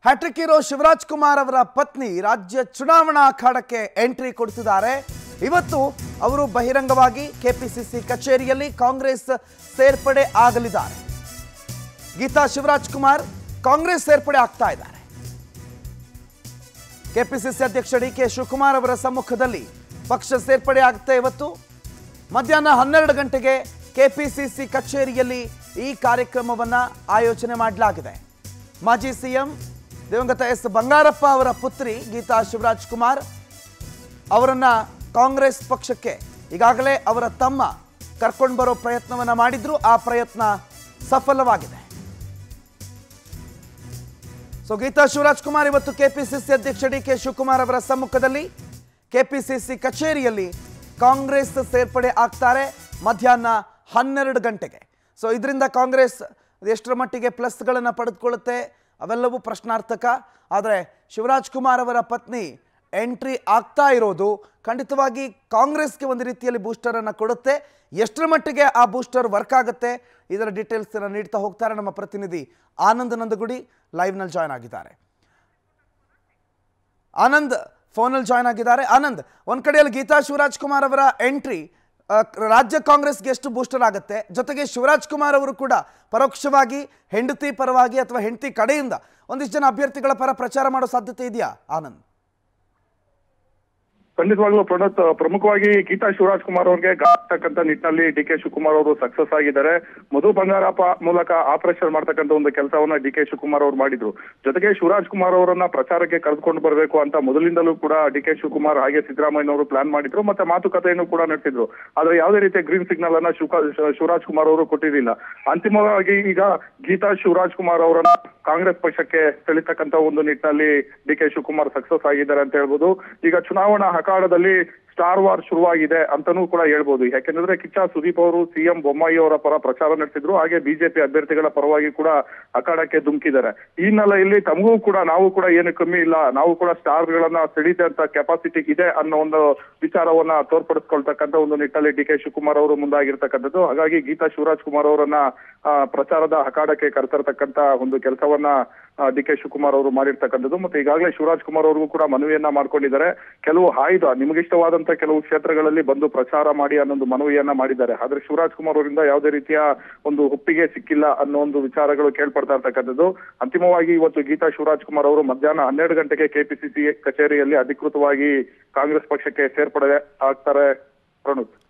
hat trick hero Shivraj Kumar ಅವರ ಪತ್ನಿ ರಾಜ್ಯ ಚುನಾವಣಾ ಅಖಾಡಕ್ಕೆ ಎಂಟ್ರಿ ಕೊಡ್ತಿದ್ದಾರೆ ಇವತ್ತು ಅವರು ಬಹಿರಂಗವಾಗಿ ಕೆಪಿಸಿಸಿ ಕಚೇರಿಯಲ್ಲಿ ಕಾಂಗ್ರೆಸ್ ಸೇರ್ಪಡೆ ಆಗಲಿದ್ದಾರೆ ಗೀತಾ ಶಿವರಾಜ್ ಕುಮಾರ್ ಕಾಂಗ್ರೆಸ್ ಸೇರ್ಪಡೆ ಆಗ್ತಾ ಇದ್ದಾರೆ ಕೆಪಿಸಿಸಿ ಅಧ್ಯಕ್ಷ ಡಿ ಕೆ ಶಿವಕುಮಾರ್ ಅವರ ಸಮ್ಮುಖದಲ್ಲಿ ಪಕ್ಷ ಸೇರ್ಪಡೆ ಆಗುತ್ತೆ ಇವತ್ತು ಮಧ್ಯಾಹ್ನ ಹನ್ನೆರಡು ಗಂಟೆಗೆ ಕೆಪಿಸಿಸಿ ಕಚೇರಿಯಲ್ಲಿ ಈ ಕಾರ್ಯಕ್ರಮವನ್ನ ಆಯೋಜನೆ ಮಾಡಲಾಗಿದೆ ಮಾಜಿ ಸಿಎಂ ದಿವಂಗತ ಎಸ್ ಬಂಗಾರಪ್ಪ ಅವರ ಪುತ್ರಿ ಗೀತಾ ಶಿವರಾಜ್ ಕುಮಾರ್ ಅವರನ್ನ ಕಾಂಗ್ರೆಸ್ ಪಕ್ಷಕ್ಕೆ ಈಗಾಗಲೇ ಅವರ ತಮ್ಮ ಕರ್ಕೊಂಡು ಬರೋ ಪ್ರಯತ್ನವನ್ನ ಮಾಡಿದ್ರು ಆ ಪ್ರಯತ್ನ ಸಫಲವಾಗಿದೆ ಸೊ ಗೀತಾ ಶಿವರಾಜ್ ಕುಮಾರ್ ಇವತ್ತು ಕೆಪಿಸಿಸಿ ಅಧ್ಯಕ್ಷ ಡಿ ಕೆ ಶಿವಕುಮಾರ್ ಅವರ ಸಮ್ಮುಖದಲ್ಲಿ ಕೆಪಿಸಿಸಿ ಕಚೇರಿಯಲ್ಲಿ ಕಾಂಗ್ರೆಸ್ ಸೇರ್ಪಡೆ ಆಗ್ತಾರೆ ಮಧ್ಯಾಹ್ನ ಹನ್ನೆರಡು ಗಂಟೆಗೆ ಸೊ ಇದರಿಂದ ಕಾಂಗ್ರೆಸ್ ಎಷ್ಟರ ಮಟ್ಟಿಗೆ ಪ್ಲಸ್ಗಳನ್ನು ಪಡೆದುಕೊಳ್ಳುತ್ತೆ ಅವೆಲ್ಲವೂ ಪ್ರಶ್ನಾರ್ಥಕ ಆದರೆ ಶಿವರಾಜ್ ಕುಮಾರ್ ಅವರ ಪತ್ನಿ ಎಂಟ್ರಿ ಆಗ್ತಾ ಇರೋದು ಖಂಡಿತವಾಗಿ ಕಾಂಗ್ರೆಸ್ಗೆ ಒಂದು ರೀತಿಯಲ್ಲಿ ಬೂಸ್ಟರನ್ನು ಕೊಡುತ್ತೆ ಎಷ್ಟರ ಮಟ್ಟಿಗೆ ಆ ಬೂಸ್ಟರ್ ವರ್ಕ್ ಆಗುತ್ತೆ ಇದರ ಡೀಟೇಲ್ಸ್ ನೀಡ್ತಾ ಹೋಗ್ತಾರೆ ನಮ್ಮ ಪ್ರತಿನಿಧಿ ಆನಂದ್ ನಂದಗುಡಿ ಲೈವ್ನಲ್ಲಿ ಜಾಯ್ನ್ ಆಗಿದ್ದಾರೆ ಆನಂದ್ ಫೋನಲ್ಲಿ ಜಾಯ್ನ್ ಆಗಿದ್ದಾರೆ ಆನಂದ್ ಒಂದ್ ಕಡೆಯಲ್ಲಿ ಗೀತಾ ಶಿವರಾಜ್ ಕುಮಾರ್ ಅವರ ಎಂಟ್ರಿ ರಾಜ್ಯ ಕಾಂಗ್ರೆಸ್ಗೆ ಎಷ್ಟು ಬೂಸ್ಟರ್ ಆಗುತ್ತೆ ಜೊತೆಗೆ ಶಿವರಾಜ್ ಕುಮಾರ್ ಅವರು ಕೂಡ ಪರೋಕ್ಷವಾಗಿ ಹೆಂಡತಿ ಪರವಾಗಿ ಅಥವಾ ಹೆಂಡತಿ ಕಡೆಯಿಂದ ಒಂದಿಷ್ಟು ಜನ ಅಭ್ಯರ್ಥಿಗಳ ಪರ ಪ್ರಚಾರ ಮಾಡೋ ಸಾಧ್ಯತೆ ಇದೆಯಾ ಆನಂದ್ ಖಂಡಿತವಾಗ್ಲೂ ಪ್ರಣತ್ ಪ್ರಮುಖವಾಗಿ ಗೀತಾ ಶಿವರಾಜ್ ಕುಮಾರ್ ಅವರಿಗೆ ಗಾಗ್ತಕ್ಕಂತ ನಿಟ್ಟಿನಲ್ಲಿ ಡಿ ಕೆ ಶಿವಕುಮಾರ್ ಅವರು ಸಕ್ಸಸ್ ಆಗಿದ್ದಾರೆ ಮಧು ಬಂಗಾರಪ್ಪ ಮೂಲಕ ಆಪರೇಷನ್ ಮಾಡ್ತಕ್ಕಂತ ಒಂದು ಕೆಲಸವನ್ನ ಡಿ ಕೆ ಶಿವಕುಮಾರ್ ಅವರು ಮಾಡಿದ್ರು ಜೊತೆಗೆ ಶಿವರಾಜ್ ಕುಮಾರ್ ಅವರನ್ನ ಪ್ರಚಾರಕ್ಕೆ ಕರೆದುಕೊಂಡು ಬರಬೇಕು ಅಂತ ಮೊದಲಿಂದಲೂ ಕೂಡ ಡಿ ಕೆ ಶಿವಕುಮಾರ್ ಹಾಗೆ ಸಿದ್ದರಾಮಯ್ಯ ಅವರು ಪ್ಲಾನ್ ಮಾಡಿದ್ರು ಮತ್ತೆ ಮಾತುಕತೆಯನ್ನು ಕೂಡ ನಡೆಸಿದ್ರು ಆದ್ರೆ ಯಾವುದೇ ರೀತಿಯ ಗ್ರೀನ್ ಸಿಗ್ನಲ್ ಅನ್ನ ಶಿವ- ಶಿವರಾಜ್ ಕುಮಾರ್ ಅವರು ಕೊಟ್ಟಿರಲಿಲ್ಲ ಅಂತಿಮವಾಗಿ ಈಗ ಗೀತಾ ಶಿವರಾಜ್ ಕುಮಾರ್ ಅವರನ್ನ ಕಾಂಗ್ರೆಸ್ ಪಕ್ಷಕ್ಕೆ ಸೆಳಿತಕ್ಕಂತ ಒಂದು ನಿಟ್ಟಿನಲ್ಲಿ ಡಿ ಕೆ ಶಿವಕುಮಾರ್ ಸಕ್ಸಸ್ ಆಗಿದ್ದಾರೆ ಅಂತ ಹೇಳ್ಬೋದು ಈಗ ಚುನಾವಣಾ ಅಖಾಡದಲ್ಲಿ ಸ್ಟಾರ್ ವಾರ್ ಶುರುವಾಗಿದೆ ಅಂತಾನೂ ಕೂಡ ಹೇಳ್ಬೋದು ಯಾಕೆಂದ್ರೆ ಕಿಚ್ಚ ಸುದೀಪ್ ಅವರು ಸಿಎಂ ಬೊಮ್ಮಾಯಿ ಅವರ ಪರ ಪ್ರಚಾರ ನಡೆಸಿದ್ರು ಹಾಗೆ ಬಿಜೆಪಿ ಅಭ್ಯರ್ಥಿಗಳ ಪರವಾಗಿ ಕೂಡ ಅಖಾಡಕ್ಕೆ ಧುಮುಕಿದ್ದಾರೆ ಈ ಹಿನ್ನೆಲೆಯಲ್ಲಿ ತಮಗೂ ಕೂಡ ನಾವು ಕೂಡ ಏನು ಕಮ್ಮಿ ಇಲ್ಲ ನಾವು ಕೂಡ ಸ್ಟಾರ್ ಗಳನ್ನ ಸೆಳೀತೆ ಅಂತ ಕೆಪಾಸಿಟಿ ಇದೆ ಅನ್ನೋ ಒಂದು ವಿಚಾರವನ್ನ ತೋರ್ಪಡಿಸ್ಕೊಳ್ತಕ್ಕಂತ ಒಂದು ನಿಟ್ಟಲ್ಲಿ ಡಿ ಕೆ ಶಿವಕುಮಾರ್ ಅವರು ಮುಂದಾಗಿರ್ತಕ್ಕಂಥದ್ದು ಹಾಗಾಗಿ ಗೀತಾ ಶಿವರಾಜ್ ಕುಮಾರ್ ಅವರನ್ನ ಆ, ಪ್ರಚಾರದ ಅಖಾಡಕ್ಕೆ ಕರೆತರ್ತಕ್ಕಂತ ಒಂದು ಕೆಲಸವನ್ನ ಡಿ ಕೆ ಶಿವಕುಮಾರ್ ಅವರು ಮಾಡಿರ್ತಕ್ಕಂಥದ್ದು ಮತ್ತೆ ಈಗಾಗಲೇ ಶಿವರಾಜ್ ಕುಮಾರ್ ಅವ್ರಿಗೂ ಕೂಡ ಮನವಿಯನ್ನ ಮಾಡ್ಕೊಂಡಿದ್ದಾರೆ ಕೆಲವು ಆಯ್ದ ನಿಮಗಿಷ್ಟವಾದಂತ ಕೆಲವು ಕ್ಷೇತ್ರಗಳಲ್ಲಿ ಬಂದು ಪ್ರಚಾರ ಮಾಡಿ ಅನ್ನೊಂದು ಮನವಿಯನ್ನ ಮಾಡಿದ್ದಾರೆ ಆದ್ರೆ ಶಿವರಾಜ್ ಕುಮಾರ್ ಅವರಿಂದ ಯಾವುದೇ ರೀತಿಯ ಒಂದು ಒಪ್ಪಿಗೆ ಸಿಕ್ಕಿಲ್ಲ ಅನ್ನೋ ಒಂದು ವಿಚಾರಗಳು ಕೇಳ್ಪಡ್ತಾ ಇರ್ತಕ್ಕಂಥದ್ದು ಅಂತಿಮವಾಗಿ ಇವತ್ತು ಗೀತಾ ಶಿವರಾಜ್ ಕುಮಾರ್ ಅವರು ಮಧ್ಯಾಹ್ನ ಹನ್ನೆರಡು ಗಂಟೆಗೆ ಕೆಪಿಸಿಸಿ ಕಚೇರಿಯಲ್ಲಿ ಅಧಿಕೃತವಾಗಿ ಕಾಂಗ್ರೆಸ್ ಪಕ್ಷಕ್ಕೆ ಸೇರ್ಪಡೆ ಆಗ್ತಾರೆ ಪ್ರಣುತ್